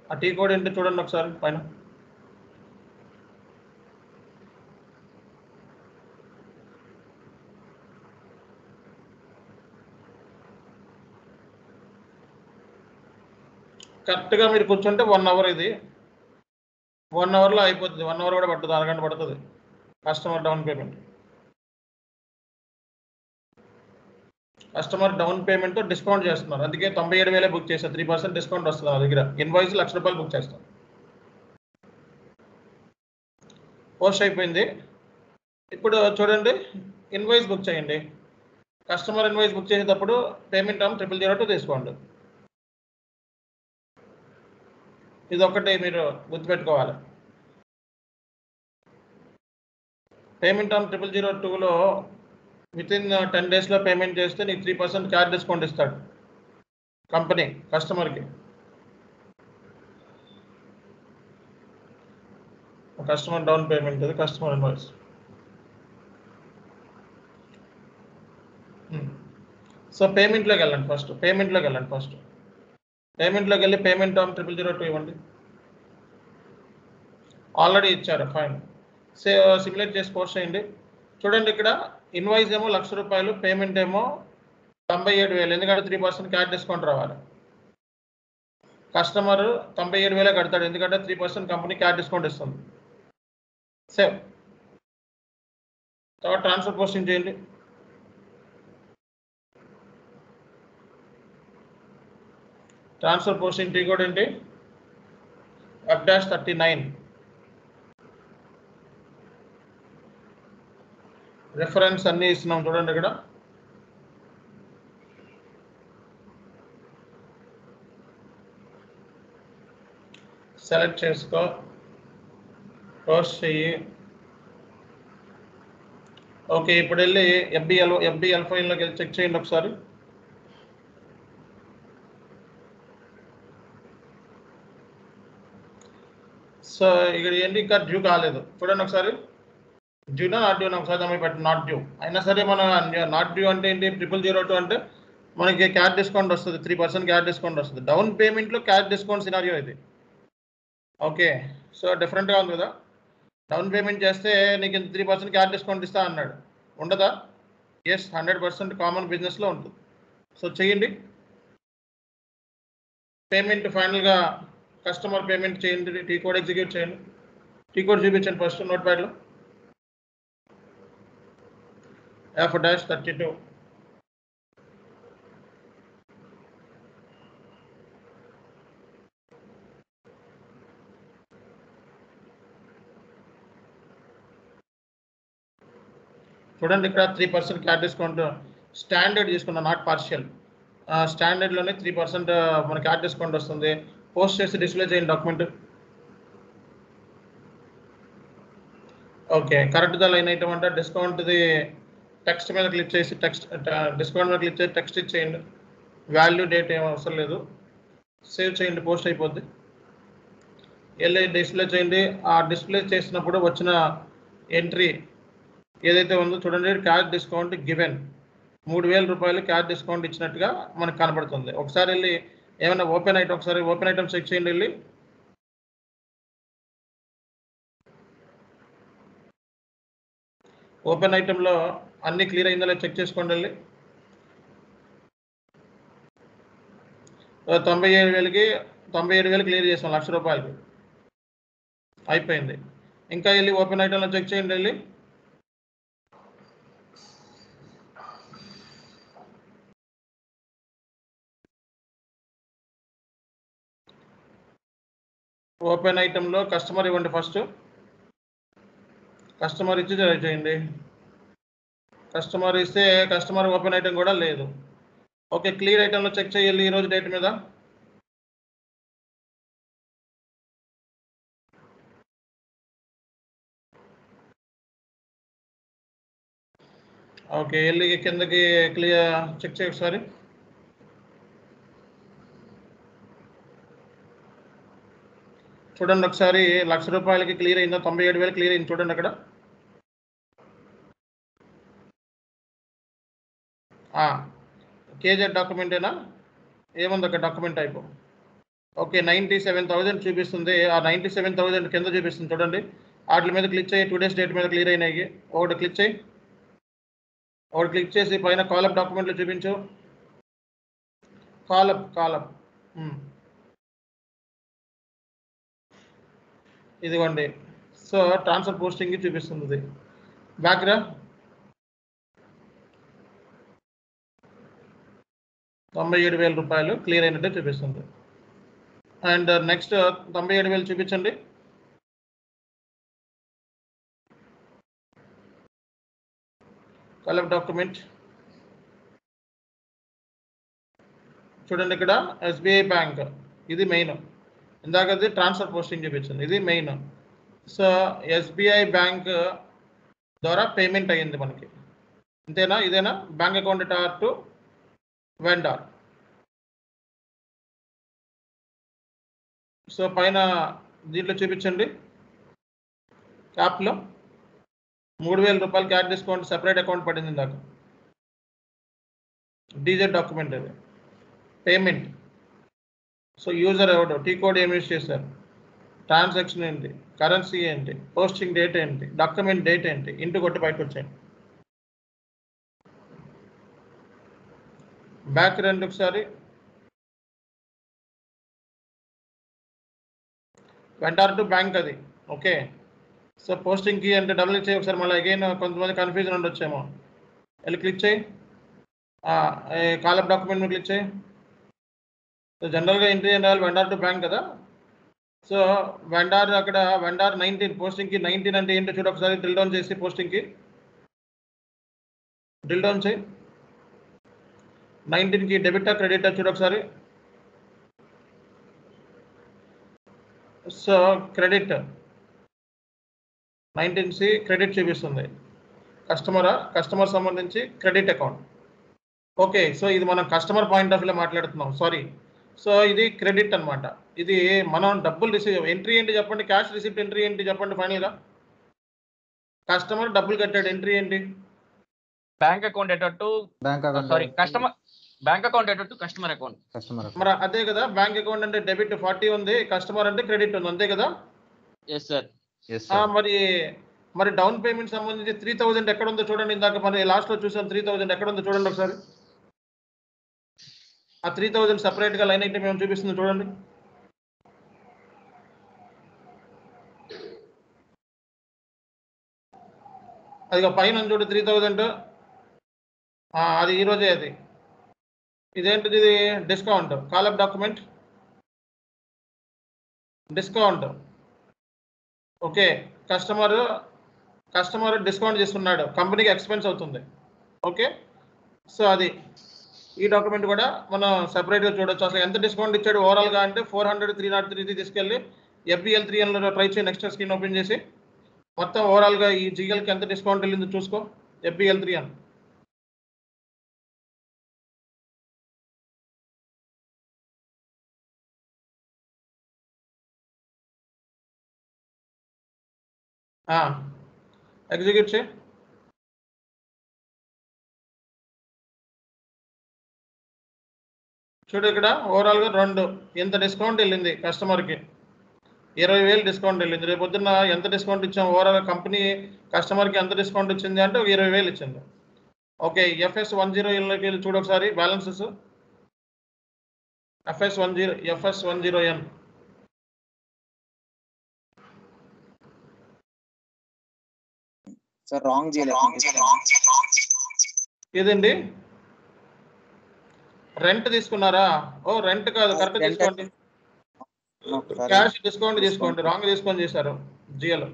ఆ tea code ఏంటి చూడండి ఒకసారి పైన కరెక్ట్గా మీరు కూర్చుంటే వన్ అవర్ ఇది వన్ అవర్లో అయిపోతుంది వన్ అవర్ కూడా పడుతుంది అరగంట పడుతుంది customer down payment customer down పేమెంట్తో డిస్కౌంట్ చేస్తున్నారు అందుకే తొంభై ఏడు వేలే బుక్ చేస్తారు త్రీ పర్సెంట్ డిస్కౌంట్ వస్తుంది నా దగ్గర ఇన్వాయిస్ లక్ష రూపాయలు బుక్ చేస్తాం పోస్ట్ అయిపోయింది ఇప్పుడు చూడండి ఇన్వాయిస్ బుక్ చేయండి కస్టమర్ ఇన్వాయిస్ బుక్ చేసేటప్పుడు payment term triple zero two తీసుకోండి ఇది ఒకటి మీరు గుర్తుపెట్టుకోవాలి పేమెంట్ టర్మ్ ట్రిపుల్ జీరో టూలో విత్ ఇన్ టెన్ డేస్లో పేమెంట్ చేస్తే నీకు త్రీ పర్సెంట్ క్యాష్ డిస్కౌంట్ ఇస్తాడు కంపెనీ కస్టమర్కి కస్టమర్ డౌన్ పేమెంట్ అది కస్టమర్ ఇన్వాయిస్ సో పేమెంట్లోకి వెళ్ళండి ఫస్ట్ పేమెంట్లోకి వెళ్ళండి ఫస్ట్ పేమెంట్లోకి వెళ్ళి payment term triple zero two ఇవ్వండి ఆల్రెడీ ఇచ్చారు ఫైన్ సే సిమ్యులేట్ చేసి పోస్ట్ చేయండి చూడండి ఇక్కడ ఇన్వాయిస్ ఏమో లక్ష రూపాయలు పేమెంట్ ఏమో తొంభై ఏడు వేలు ఎందుకంటే త్రీ పర్సెంట్ క్యాష్ డిస్కౌంట్ రావాలి కస్టమర్ తొంభై ఏడు వేలే కడతాడు ఎందుకంటే three percent company cash discount ఇస్తుంది సేవ్ తర్వాత ట్రాన్స్ఫర్ పోస్టింగ్ చేయండి ట్రాన్స్ఫర్ పోస్టింగ్ టీ కోడ్ ఏంటి F dash thirty nine reference అన్నీ ఇస్తున్నాం చూడండి ఇక్కడ సెలెక్ట్ చేసుకో పోస్ట్ చెయ్యి ఓకే ఇప్పుడు వెళ్ళి ఎఫ్బిఎల్ ఎఫ్బిఎల్ ఫైల్లోకి వెళ్ళి చెక్ చేయండి ఒకసారి సో ఇక్కడ ఏంటి ఇంకా డ్యూ కాలేదు చూడండి ఒకసారి డ్యూనా నాట్ డ్యూ ఒకసారి దాన్ని పెట్టి నాట్ డ్యూ అయినా సరే మన నాట్ డ్యూ అంటే ఏంటి ట్రిపుల్ జీరో టూ అంటే మనకి క్యాష్ డిస్కౌంట్ వస్తుంది త్రీ పర్సెంట్ క్యాష్ డిస్కౌంట్ వస్తుంది డౌన్ పేమెంట్లో క్యాష్ డిస్కౌంట్ సినారియో ఇది ఓకే సో డిఫరెంట్గా ఉంది కదా డౌన్ పేమెంట్ చేస్తే నీకు ఇంత త్రీ పర్సెంట్ క్యాష్ డిస్కౌంట్ ఇస్తా అన్నాడు ఉండదా ఎస్ హండ్రెడ్ పర్సెంట్ కామన్ బిజినెస్లో ఉంటుంది సో చేయండి పేమెంట్ ఫైనల్గా కస్టమర్ పేమెంట్ చేయండి టీ కోడ్ ఎగ్జిక్యూట్ చేయండి టీ కోడ్ చూపించండి ఫస్ట్ నోట్ ప్యాడ్లో ఎఫ్ డాష్ థర్టీ టూ చూడండి ఇక్కడ three percent cash discount standard తీసుకున్నా నాట్ పార్షియల్ స్టాండర్డ్లోనే త్రీ పర్సెంట్ మన క్యాష్ డిస్కౌంట్ వస్తుంది పోస్ట్ చేసి డిస్ప్లే చేయండి డాక్యుమెంట్ ఓకే కరెక్ట్గా లైన్ ఐటమ్ అంటే డిస్కౌంట్ది టెక్స్ట్ మీద క్లిక్ చేసి టెక్స్ట్ డిస్కౌంట్ మీద క్లిక్ చేసి టెక్స్ట్ ఇచ్చేయండి వాల్యూ డేట్ ఏం అవసరం లేదు సేవ్ చేయండి పోస్ట్ అయిపోద్ది వెళ్ళి డిస్ప్లే చేయండి ఆ డిస్ప్లే చేసినప్పుడు వచ్చిన ఎంట్రీ ఏదైతే ఉందో చూడండి క్యాష్ డిస్కౌంట్ గివెన్ మూడు వేల రూపాయలు క్యాష్ డిస్కౌంట్ ఇచ్చినట్టుగా మనకు కనబడుతుంది ఒకసారి వెళ్ళి ఏమైనా ఓపెన్ ఐటమ్ ఒకసారి ఓపెన్ ఐటమ్ చెక్ చేయండి వెళ్ళి ఓపెన్ ఐటెంలో అన్ని క్లియర్ అయిందో లేదో చెక్ చేసుకోండి వెళ్ళి ఓ తొంభై ఏడు వేలకి తొంభై ఏడు వేలు క్లియర్ చేసాం లక్ష రూపాయలకి అయిపోయింది ఇంకా వెళ్ళి ఓపెన్ ఐటెంలో చెక్ చేయండి వెళ్ళి ఓపెన్ ఐటెంలో కస్టమర్ ఇవ్వండి ఫస్ట్ కస్టమర్ ఇచ్చి ట్రై చేయండి కస్టమర్ ఇస్తే కస్టమర్ ఓపెన్ ఐటెం కూడా లేదు ఓకే క్లియర్ ఐటెంలో చెక్ చేయాలి ఈరోజు డేట్ మీద ఓకే వెళ్ళి కిందకి క్లియర్ చెక్ చేయ ఒకసారి చూడండి ఒకసారి లక్ష రూపాయలకి క్లియర్ అయిందా తొంభై ఏడు వేలు క్లియర్ అయింది చూడండి అక్కడ కేజెడ్ డాక్యుమెంటేనా ఏముంది అక్కడ document type okay ninety seven thousand చూపిస్తుంది ఆ నైంటీ సెవెన్ థౌజండ్ కింద చూపిస్తుంది చూడండి వాటి మీద క్లిక్ చేయి టుడేస్ డేట్ మీద క్లియర్ అయినాయి ఒకటి క్లిక్ చేయి ఒకటి క్లిక్ చేసి పైన కాలప్ డాక్యుమెంట్లు చూపించు కాలప్ కాలప్ ఇదిగోండి సో ట్రాన్స్ఫర్ పోస్టింగ్ చూపిస్తుంది ఇది బ్యాక్రా తొంభై ఏడు వేల రూపాయలు క్లియర్ అయినట్టు చూపిస్తుంది అండ్ నెక్స్ట్ తొంభై ఏడు వేలు చూపించండి కలర్ డాక్యుమెంట్ చూడండి ఇక్కడ ఎస్బీఐ బ్యాంక్ ఇది మెయిన్ ఇందాకది ట్రాన్స్ఫర్ పోస్టింగ్ చూపించింది ఇది మెయిన్ సో ఎస్బీఐ బ్యాంక్ ద్వారా పేమెంట్ అయ్యింది మనకి అంతేనా ఇదేనా bank account or to vendor so పైన దీంట్లో చూపించండి యాప్లో మూడు వేల రూపాయలు క్యాష్ డిస్కౌంట్ సెపరేట్ అకౌంట్ పడింది ఇందాక డీజెడ్ డాక్యుమెంట్ అది పేమెంట్ సో యూజర్ ఎవడు టీ కోడ్ ఏమి యూజ్ చేశారు ట్రాన్సాక్షన్ ఏంటి కరెన్సీ ఏంటి పోస్టింగ్ డేట్ ఏంటి డాక్యుమెంట్ డేట్ ఏంటి ఇంటి కొట్టి బయటకు వచ్చాయండి బ్యాక్ రండి ఒకసారి వెంటార్ టు బ్యాంక్ అది ఓకే సో పోస్టింగ్ కి అంటే డబుల్ చేయి ఒకసారి మళ్ళీ అగైన్ కొంతమంది కన్ఫ్యూజన్ ఉండొచ్చేమో వెళ్ళి క్లిక్ చేయి కాలప్ డాక్యుమెంట్ మీద క్లిక్ చేయి సో జనరల్గా ఎంట్రీ చేయాలి వెండార్ టు బ్యాంక్ కదా సో వెండార్ అక్కడ వెండార్ నైన్టీన్ పోస్టింగ్కి నైన్టీన్ అంటే ఏంటో చూడు ఒకసారి డ్రిల్ డౌన్ చేసి పోస్టింగ్కి డ్రిల్ డౌన్ చేయి నైన్టీన్కి డెబిటా క్రెడిటా చూడు ఒకసారి so credit nineteen C credit చూపిస్తుంది కస్టమరా కస్టమర్ సంబంధించి క్రెడిట్ అకౌంట్ ఓకే సో ఇది మనం కస్టమర్ పాయింట్ ఆఫ్ వ్యూలో మాట్లాడుతున్నాం సారీ సో ఇది క్రెడిట్ అన్నమాట ఇది మనం డబ్బులు రిసీవ్ ఎంట్రీ ఏంటి చెప్పండి క్యాష్ రిసిప్ట్ ఎంట్రీ ఏంటి చెప్పండి ఫైనల్గా కస్టమర్ డబ్బులు కట్టాడు ఎంట్రీ ఏంటి బ్యాంక్ అకౌంట్ ఎటట్టు bank sorry customer bank account ఎటట్టు కస్టమర్ అకౌంట్ కస్టమర్ మరి అదే కదా బ్యాంక్ అకౌంట్ అంటే డెబిట్ ఫార్టీ ఉంది కస్టమర్ అంటే క్రెడిట్ ఉంది అంతే కదా ఎస్ సార్ ఎస్ ఆ, మరి మరి డౌన్ పేమెంట్ సంబంధించి త్రీ థౌజండ్ ఎక్కడ ఉందో చూడండి ఇందాక మరి లాస్ట్ లో చూసాం త్రీ థౌజండ్ ఎక్కడ ఉందో చూడండి ఒకసారి ఆ త్రీ థౌజండ్ సపరేట్ గా లైన్ ఐటమ్ ఏమైనా చూపిస్తుంది చూడండి అది పైన ఉంది చూడు త్రీ థౌజండ్ అది ఈ రోజే అది ఇదేంటిది ఇది డిస్కౌంట్ కాలప్ document discount okay customer customer discount చేసుకున్నాడు కంపెనీకి ఎక్స్పెన్స్ అవుతుంది ఓకే సో అది ఈ డాక్యుమెంట్ కూడా మనం సెపరేట్గా చూడొచ్చు అసలు ఎంత డిస్కౌంట్ ఇచ్చాడు ఓవరాల్గా అంటే four hundred three not three తీసుకెళ్ళి ఎఫ్బిఎల్ త్రీ ఎన్లో ట్రై చేయి నెక్స్ట్ స్క్రీన్ ఓపెన్ చేసి మొత్తం ఓవరాల్గా ఈ జిఎల్కి ఎంత డిస్కౌంట్ వెళ్ళిందో చూసుకో ఎఫ్బిఎల్ త్రీ ఎన్ ఎగ్జిక్యూట్ చేయి చూడు ఇక్కడ ఓవరాల్గా రెండు ఎంత డిస్కౌంట్ వెళ్ళింది కస్టమర్కి ఇరవై వేలు డిస్కౌంట్ వెళ్ళింది రేపు పొద్దున్న ఎంత డిస్కౌంట్ ఇచ్చాం ఓవరాల్ కంపెనీ కస్టమర్కి ఎంత డిస్కౌంట్ ఇచ్చింది అంటే ఒక ఇరవై వేలు ఇచ్చింది ఓకే ఎఫ్ఎస్ వన్ జీరో ఎన్లోకి వెళ్ళి చూడు ఒకసారి balances FS one zero FS one zero N sir wrong చేయలేదు ఇదండి రెంట్ తీసుకున్నారా ఓ రెంట్ కాదు కరెక్ట్ Rent. తీసుకోండి క్యాష్ డిస్కౌంట్ తీసుకోండి రాంగ్ డిస్కౌంట్ చేశారు జియోలో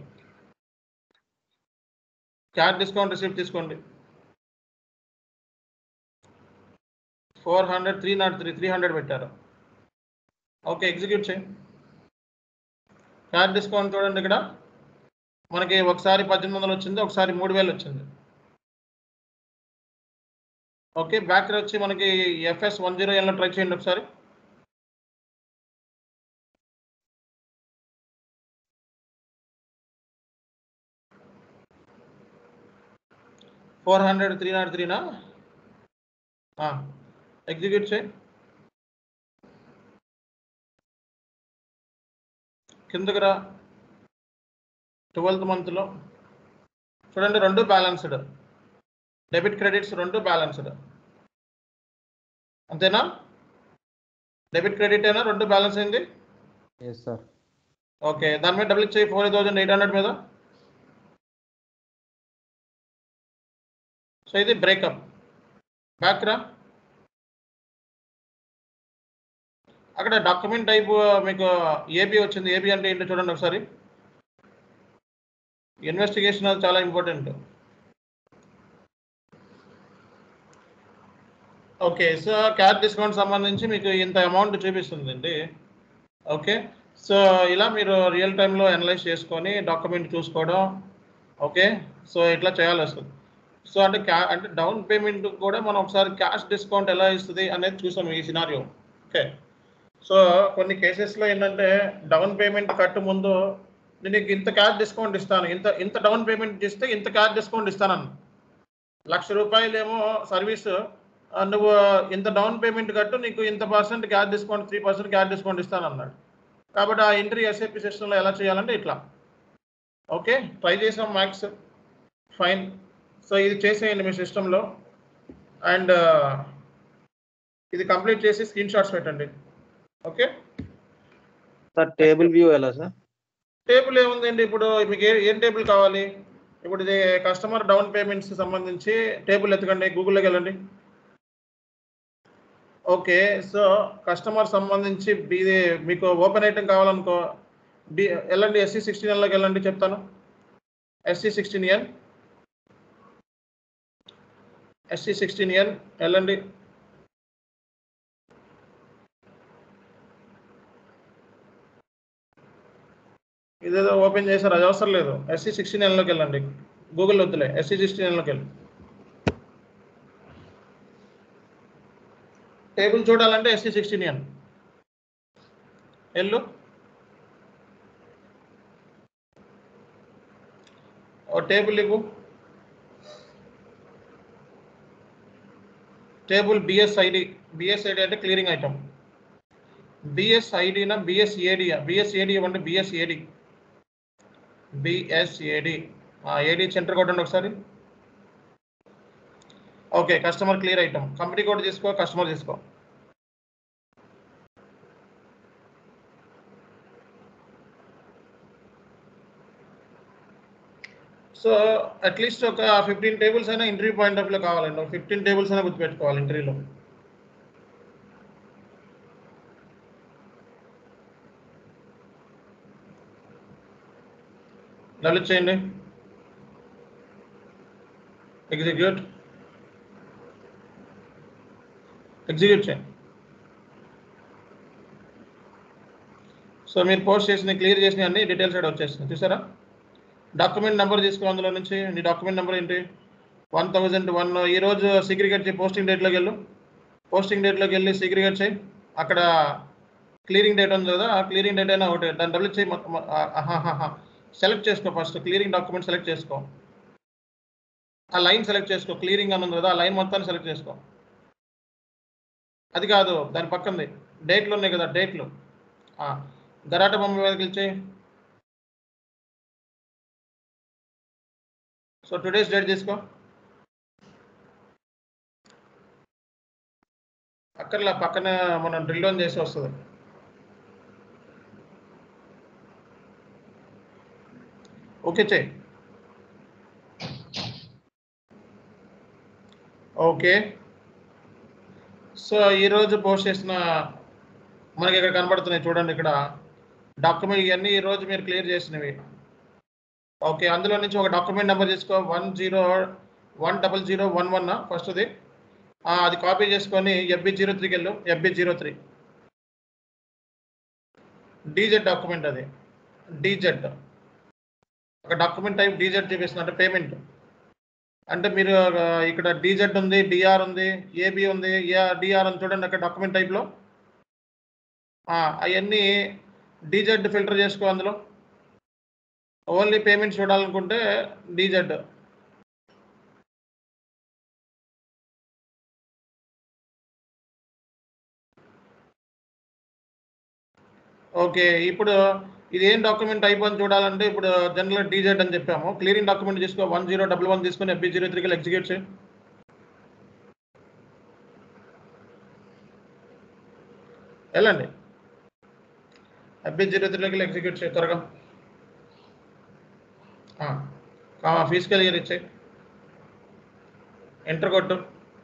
క్యాష్ డిస్కౌంట్ రిసీప్ట్ తీసుకోండి four hundred three not three three hundred పెట్టారు ఓకే ఎగ్జిక్యూట్ చేయి క్యాష్ డిస్కౌంట్ చూడండి ఇక్కడ మనకి ఒకసారి పద్దెనిమిది వందలు వచ్చింది ఒకసారి మూడు వేలు వచ్చింది ఓకే బ్యాక్ వచ్చి మనకి ఎఫ్ఎస్ వన్ జీరో ఎన్లో ట్రై చేయండి ఒకసారి ఫోర్ హండ్రెడ్ త్రీ నాట్ త్రీనా ఎగ్జిక్యూట్ చేయి కిందకి రా ట్వెల్త్ మంత్లో చూడండి రెండు బ్యాలెన్స్డ్ డెబిట్ క్రెడిట్స్ రెండు బ్యాలెన్స్డ్ అంతేనా డెబిట్ క్రెడిట్ అయినా రెండు బ్యాలెన్స్ అయింది ఎస్ సార్ ఓకే దాని మీద డబుల్ ఇచ్చేయి ఫోర్ థౌజండ్ ఎయిట్ హండ్రెడ్ మీద సో ఇది బ్రేకప్ బ్యాక్ రా అక్కడ డాక్యుమెంట్ టైప్ మీకు ఏబి వచ్చింది ఏబి అంటే ఏంటో చూడండి ఒకసారి ఇన్వెస్టిగేషన్ అది చాలా important okay so cash discount సంబంధించి మీకు ఇంత అమౌంట్ చూపిస్తుందండి ఓకే సో ఇలా మీరు రియల్ టైంలో అనలైజ్ చేసుకొని డాక్యుమెంట్ చూసుకోవడం ఓకే సో ఇట్లా చేయాలి వస్తుంది సో అంటే క్యా అంటే డౌన్ పేమెంట్ కూడా మనం ఒకసారి క్యాష్ డిస్కౌంట్ ఎలా ఇస్తుంది అనేది చూసాం ఈ సినారియో ఓకే సో కొన్ని కేసెస్లో ఏంటంటే డౌన్ పేమెంట్ కట్టు ముందు నేను నీకు ఇంత క్యాష్ డిస్కౌంట్ ఇస్తాను ఇంత ఇంత డౌన్ పేమెంట్ ఇస్తే ఇంత క్యాష్ డిస్కౌంట్ ఇస్తానన్న లక్ష రూపాయలు ఏమో సర్వీస్ నువ్వు ఇంత డౌన్ పేమెంట్ కట్టు నీకు ఇంత percent cash discount three percent cash discount ఇస్తాను అన్నాడు కాబట్టి ఆ ఎంట్రీ ఎస్ఏపి సిస్టంలో ఎలా చేయాలంటే ఇట్లా ఓకే ట్రై చేసాం మ్యాక్స్ ఫైన్ సో ఇది చేసేయండి మీ సిస్టంలో అండ్ ఇది కంప్లీట్ చేసి స్క్రీన్ షాట్స్ పెట్టండి ఓకే సార్ టేబుల్ వ్యూ ఎలా సార్ టేబుల్ ఏముందండి ఇప్పుడు మీకు ఏ ఏం టేబుల్ కావాలి ఇప్పుడు ఇది కస్టమర్ డౌన్ పేమెంట్స్ సంబంధించి టేబుల్ ఎత్తకండి గూగుల్లోకి వెళ్ళండి ఓకే సో కస్టమర్ సంబంధించి ఇది మీకు ఓపెన్ ఐటమ్ కావాలనుకో డి వెళ్ళండి ఎస్సీ సిక్స్టీన్ ఎన్లోకి వెళ్ళండి చెప్తాను SC sixteen N SC sixteen N వెళ్ళండి ఇదేదో ఓపెన్ చేశారు అది అవసరం లేదు ఎస్సీ సిక్స్టీన్ ఎన్లోకి వెళ్ళండి గూగుల్ వద్దులే ఎస్సీ సిక్స్టీన్ ఎన్లోకి వెళ్ళి టేబుల్ చూడాలంటే ఎస్సీ సిక్స్టీన్ ఎన్ వెళ్ళు ఓ టేబుల్ ఇవ్వు టేబుల్ బిఎస్ఐడి బిఎస్ఐడి అంటే క్లియరింగ్ ఐటమ్ బిఎస్ఐడినా బిఎస్ఏడియా బిఎస్ఏడి ఇవ్వండి బిఎస్ఏడి బిఎస్ఏడి ఏడి సెంటర్ కొట్టండి ఒకసారి okay customer clear item company code తీసుకో కస్టమర్ తీసుకో సో అట్లీస్ట్ ఒక ఫిఫ్టీన్ టేబుల్స్ అయినా ఇంటర్వ్యూ పాయింట్ ఆఫ్ లో కావాలండి ఫిఫ్టీన్ టేబుల్స్ అయినా గుర్తుపెట్టుకోవాలి ఇంటర్వ్యూలో డెవలప్ చేయండి ఎగ్జిక్యూట్ ఎగ్జిక్యూట్ చేయండి సో మీరు పోస్ట్ చేసిన క్లియర్ చేసిన అన్ని డీటెయిల్స్ కూడా వచ్చేసినాయి చూసారా డాక్యుమెంట్ నెంబర్ తీసుకో అందులో నుంచి నీ డాక్యుమెంట్ నెంబర్ ఏంటి వన్ థౌజండ్ వన్ ఈరోజు సిగ్రిగేట్ చేయి పోస్టింగ్ డేట్లోకి వెళ్ళు పోస్టింగ్ డేట్లోకి వెళ్ళి సిగ్రిగేట్ చేయి అక్కడ క్లియరింగ్ డేట్ ఉంది కదా ఆ క్లియరింగ్ డేట్ అయినా ఒకటి దాన్ని డబుల్ చేయి సెలెక్ట్ చేసుకో ఫస్ట్ క్లియరింగ్ డాక్యుమెంట్ సెలెక్ట్ చేసుకో ఆ లైన్ సెలెక్ట్ చేసుకో క్లియరింగ్ అని ఉంది కదా ఆ లైన్ మొత్తాన్ని సెలెక్ట్ చేసుకో అది కాదు దాని పక్కంది డేట్లు ఉన్నాయి కదా డేట్లు ఆ, గరాట బొమ్మ మీద క్లిక్ చేయి సో టుడేస్ డేట్ తీసుకో అక్కర్లా పక్కన మనం డ్రిల్ డౌన్ చేసి వస్తుంది ఓకే చేయి ఓకే సో ఈరోజు పోస్ట్ చేసిన మనకి ఇక్కడ కనబడుతున్నాయి చూడండి ఇక్కడ డాక్యుమెంట్ ఇవన్నీ ఈరోజు మీరు క్లియర్ చేసినవి ఓకే అందులో నుంచి ఒక డాక్యుమెంట్ నెంబర్ తీసుకో one zero one double zero one one ఫస్ట్ది అది కాపీ చేసుకొని ఎఫ్బి జీరో త్రీకి వెళ్ళు FB zero three DZ document అది డీజెడ్ ఒక డాక్యుమెంట్ టైప్ డీజెడ్ చూపిస్తుంది అంటే పేమెంట్ అంటే మీరు ఆ, ఇక్కడ డీజెడ్ ఉంది డిఆర్ ఉంది ఏబి ఉంది డిఆర్ ఉంది చూడండి అక్కడ డాక్యుమెంట్ టైప్లో అవన్నీ డీజెడ్ ఫిల్టర్ చేసుకో అందులో ఓన్లీ పేమెంట్ చూడాలనుకుంటే డీజెడ్ ఓకే ఇప్పుడు ఇది ఏం డాక్యుమెంట్ అయిపోయింది చూడాలంటే ఇప్పుడు జనరల్ డీజెడ్ అని చెప్పాము క్లియరింగ్ డాక్యుమెంట్ తీసుకో వన్ జీరో డబల్ వన్ తీసుకొని ఎఫ్బి జీరో త్రీకి ఎగ్జిక్యూట్ చేయి వెళ్ళండి ఎఫ్బి జీరో త్రీకి ఎగ్జిక్యూట్ చేయి త్వరగా ఫీజికల్ ఇయర్ ఇచ్చాయి ఎంటర్ కొట్టు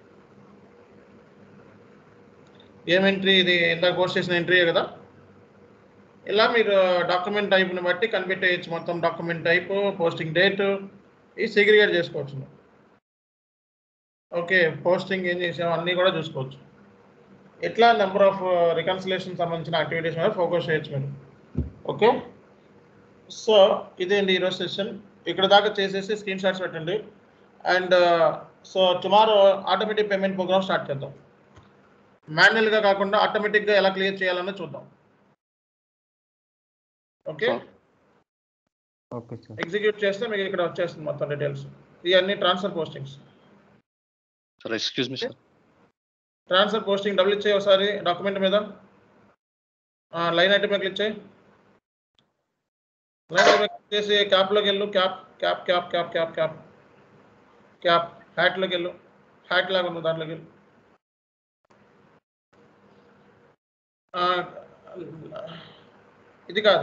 ఏం ఎంట్రీ ఇది ఇందాక పోస్ట్ చేసిన ఎంట్రీయే కదా ఇలా మీరు డాక్యుమెంట్ టైప్ని బట్టి కనిపెట్టేయచ్చు మొత్తం డాక్యుమెంట్ టైప్ పోస్టింగ్ డేట్ ఈ సెగ్రిగేట్ చేసుకోవచ్చు ఓకే పోస్టింగ్ ఏం చేసాం అన్నీ కూడా చూసుకోవచ్చు ఎట్లా నెంబర్ ఆఫ్ రికన్సిలేషన్ సంబంధించిన యాక్టివిటీస్ మీద ఫోకస్ చేయొచ్చు మీరు ఓకే సో ఇదేంటి ఈరోజు సెషన్ ఇక్కడ దాకా చేసేసి స్క్రీన్ షాట్స్ పెట్టండి and so tomorrow automatic payment program start చేద్దాం మాన్యువల్గా కాకుండా ఆటోమేటిక్గా ఎలా క్లియర్ చేయాలన్నో చూద్దాం okay Sure. Okay sir execute చేస్తే మీకు ఇక్కడ వచ్చేస్తుంది మొత్తం డీటెయిల్స్ ఇవన్నీ transfer postings sir excuse me sir transfer posting double ఇచ్చే ఒకసారి డాక్యుమెంట్ మీద లైన్ ఐటమ్ మీద క్లిక్ చేయి లైన్ ఐటమ్ క్లిక్ చేసి క్యాప్లోకి వెళ్ళు cap cap cap cap cap cap cap హ్యాట్లోకి వెళ్ళు హ్యాట్ లాగా ఉంది దాంట్లోకి వెళ్ళు ఆ, ఇది కాదు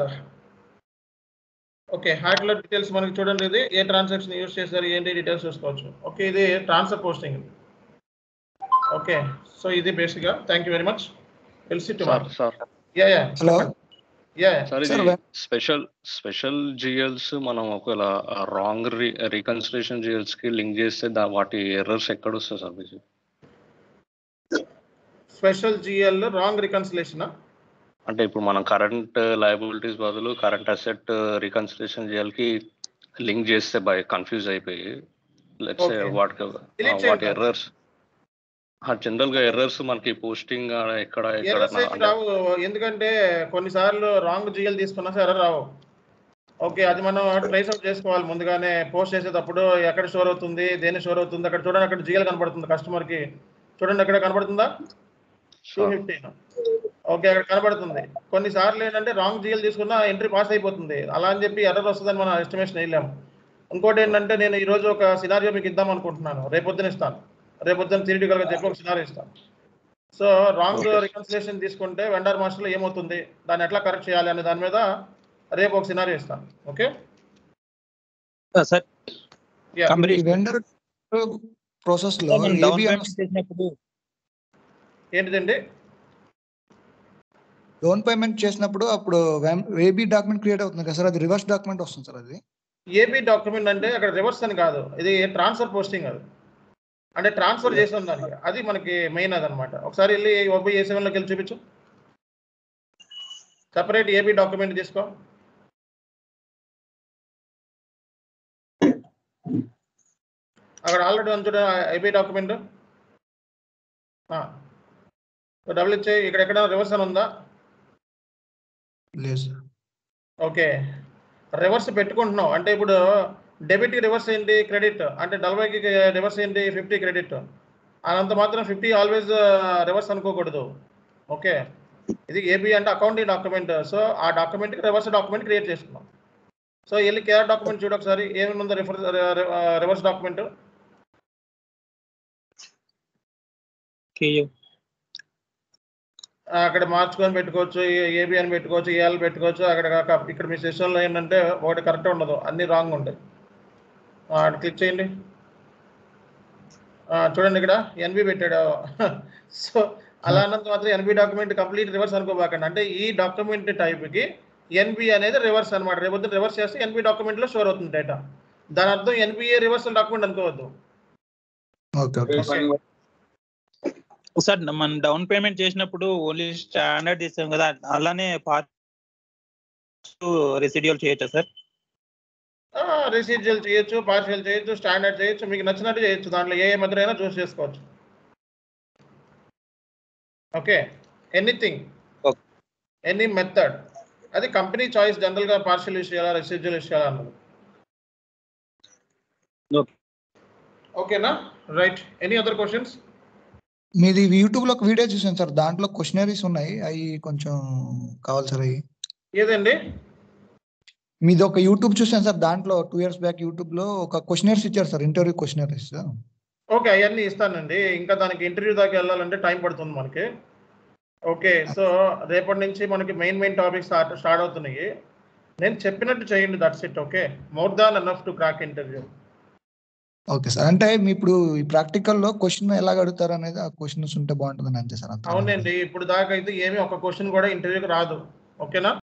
ఓకే హ్యాట్లో డీటెయిల్స్ మనకి చూడండి ఇది ఏ ట్రాన్సాక్షన్ యూస్ చేశారు ఏంటి డీటెయిల్స్ చూసుకోవచ్చు ఓకే ఇది ట్రాన్స్ఫర్ పోస్టింగ్ ఓకే సో ఇది బేసిక్గా thank you very much will see sir tomorrow sir yeah yeah hello yeah sir Sir, ఇది when- స్పెషల్ స్పెషల్ జిఎల్స్ మనం ఒకవేళ రాంగ్ రీ రీకన్సిలేషన్ జిఎల్స్ కి లింక్ చేస్తే దా వాటి ఎర్రర్స్ ఎక్కడ వస్తాయి సార్ మీకు స్పెషల్ జిఎల్ రాంగ్ రికన్సిలేషన్ అంటే ఇప్పుడు మనం కరెంట్ లయబిలిటీస్ బదులు కరెంట్ అసెట్ రీకన్సిలేషన్ జిఎల్ కి లింక్ చేస్తే బై కన్ఫ్యూజ్ అయిపోయి లెట్స్ Okay. వాటికి Delete వాటి చేయండి. ఎర్రర్స్ జనరల్ గా ఎర్రర్స్ మనకి పోస్టింగ్ ఎక్కడ ఎక్కడ ఎర్రర్స్ ఏమి రావు ఎందుకంటే కొన్నిసార్లు రాంగ్ జిఎల్ తీసుకున్నా సరే ఎర్రర్ రావు ఓకే అది మనం ట్రేస్ అవుట్ చేసుకోవాలి ముందుగానే పోస్ట్ చేసేటప్పుడు ఎక్కడ షోర్ అవుతుంది దేని షోర్ అవుతుంది అక్కడ చూడండి అక్కడ జిఎల్ కనబడుతుంది కస్టమర్ కి చూడండి అక్కడ కనబడుతుందా టూ ఫిఫ్టీన్ ఓకే అక్కడ కనబడుతుంది కొన్నిసార్లు ఏంటంటే రాంగ్ జిఎల్ తీసుకున్న ఎంట్రీ పాస్ అయిపోతుంది అలా అని చెప్పి ఎర్రర్ వస్తుందని మనం ఎస్టిమేషన్ వేయలేము ఇంకోటి ఏంటంటే నేను ఈ రోజు ఒక సినారియో మీకు ఇద్దాం అనుకుంటున్నాను రేపొద్దున ఇస్తాను రేపొద్దున థియరిటికల్ గా చెప్పి ఒక సినారియో ఇస్తాను సో రాంగ్ Okay. రికన్సిలేషన్ తీసుకుంటే వెండర్ మాస్టర్లో ఏమవుతుంది దాన్ని ఎట్లా కరెక్ట్ చేయాలి అనే దాని మీద రేపు ఒక సినారియో ఇస్తాను ఓకే సార్ Yeah. కంపెనీ ఈ వెండర్ ప్రాసెస్ లో మనం డౌన్ ABN పేమెంట్ చేసినప్పుడు ఏంటిదండి లోన్ పేమెంట్ చేసినప్పుడు అప్పుడు ఏబీ డాక్యుమెంట్ క్రియేట్ అవుతుంది కదా సార్ అది రివర్స్ డాక్యుమెంట్ వస్తుంది సార్ అది ఏపీ డాక్యుమెంట్ అంటే అక్కడ రివర్స్ అని కాదు ఇది ట్రాన్స్ఫర్ పోస్టింగ్ అది అంటే ట్రాన్స్ఫర్ చేసాం దానికి అది మనకి మెయిన్ అదనమాట ఒకసారి వెళ్ళి ఓపీ ఏ సెవెన్లోకి వెళ్ళి చూపించు సపరేట్ ఏపీ డాక్యుమెంట్ తీసుకో అక్కడ ఆల్రెడీ ఉంది చూడ ఏపీ డాక్యుమెంట్ డబుల్ ఇచ్చే ఇక్కడ ఎక్కడ రివర్స్ అని ఉందా లేదు సార్ ఓకే రివర్స్ పెట్టుకుంటున్నాం అంటే ఇప్పుడు డెబిట్ రివర్స్ ఏంటి క్రెడిట్ అంటే నలభైకి రివర్స్ ఏంటి ఫిఫ్టీ క్రెడిట్ అనంత మాత్రం ఫిఫ్టీ ఆల్వేస్ రివర్స్ అనుకోకూడదు ఓకే ఇది ఏబి అంటే అకౌంటింగ్ డాక్యుమెంట్ సో ఆ డాక్యుమెంట్కి రివర్స్ డాక్యుమెంట్ క్రియేట్ చేసుకున్నాం సో వెళ్ళి కేఆర్ డాక్యుమెంట్ చూడు ఒకసారి ఏమేమి ఉందో రిఫర్ రివర్స్ డాక్యుమెంట్ అక్కడ మార్చుకొని పెట్టుకోవచ్చు ఏబి అని పెట్టుకోవచ్చు ఏఎల్ పెట్టుకోవచ్చు అక్కడ కాక ఇక్కడ మీ సెషన్లో ఏంటంటే ఒకటి కరెక్ట్ ఉండదు అన్ని రాంగ్ ఉంటాయి ఆ, అక్కడ క్లిక్ చేయండి ఆ, చూడండి ఇక్కడ ఎన్బి పెట్టాడు సో అలా అన్నంత మాత్రం ఎన్బి డాక్యుమెంట్ కంప్లీట్ రివర్స్ అనుకోబాకండి అంటే ఈ డాక్యుమెంట్ టైప్కి ఎన్బి అనేది రివర్స్ అనమాట రేపు రివర్స్ చేస్తే ఎన్బి డాక్యుమెంట్లో స్టోర్ అవుతుంది డేటా దాని అర్థం ఎన్బిఏ రివర్సల్ డాక్యుమెంట్ అనుకోవద్దు ఓకే ఓకే సార్ మనం డౌన్ పేమెంట్ చేసినప్పుడు ఓన్లీ స్టాండర్డ్ ఇస్తాం కదా అలానే పార్ట్ రెసిడ్యూల్ చేయొచ్చా సార్ రిసీజల్ చేయొచ్చు పార్షియల్ చేయొచ్చు స్టాండర్డ్ చేయొచ్చు మీకు నచ్చినట్టు చేయొచ్చు దాంట్లో ఏ ఏ మెథడ్ అయినా చూస్ చేసుకోవచ్చు okay anything Okay. Any method అది కంపెనీ చాయిస్ జనరల్గా పార్షియల్ యూస్ చేయాలా రెసిడ్యూల్ యూస్ చేయాలా అన్నది Okay. ఓకేనా రైట్ ఎనీ అదర్ క్వశ్చన్స్ మీది యూట్యూబ్ లో ఒక వీడియో చూసాను సార్ దాంట్లో క్వశ్చనరీస్ ఉన్నాయి అవి కొంచెం కావాలి సార్ అవి ఏదండి మీది ఒక యూట్యూబ్ చూసాను సార్ దాంట్లో టూ ఇయర్స్ బ్యాక్ యూట్యూబ్ లో ఒక క్వశ్చనర్స్ ఇచ్చారు సార్ ఇంటర్వ్యూ క్వశ్చనర్స్ ఓకే అవన్నీ ఇస్తానండి ఇంకా దానికి ఇంటర్వ్యూ దాకా వెళ్ళాలంటే టైం పడుతుంది మనకి ఓకే సో రేపటి నుంచి మనకి main main topics start start అవుతున్నాయి నేను చెప్పినట్టు చేయండి that's it okay more than enough to crack interview okay sir అంటే మీ ఇప్పుడు ఈ ప్రాక్టికల్ లో క్వశ్చన్ ఎలా అడుగుతారు అనేది ఆ క్వశ్చన్స్ ఉంటే బాగుంటుందని అంతే సార్ అంతే అవునండి ఇప్పుడు దాకా అయితే ఏమీ ఒక క్వశ్చన్ కూడా ఇంటర్వ్యూకి రాదు ఓకేనా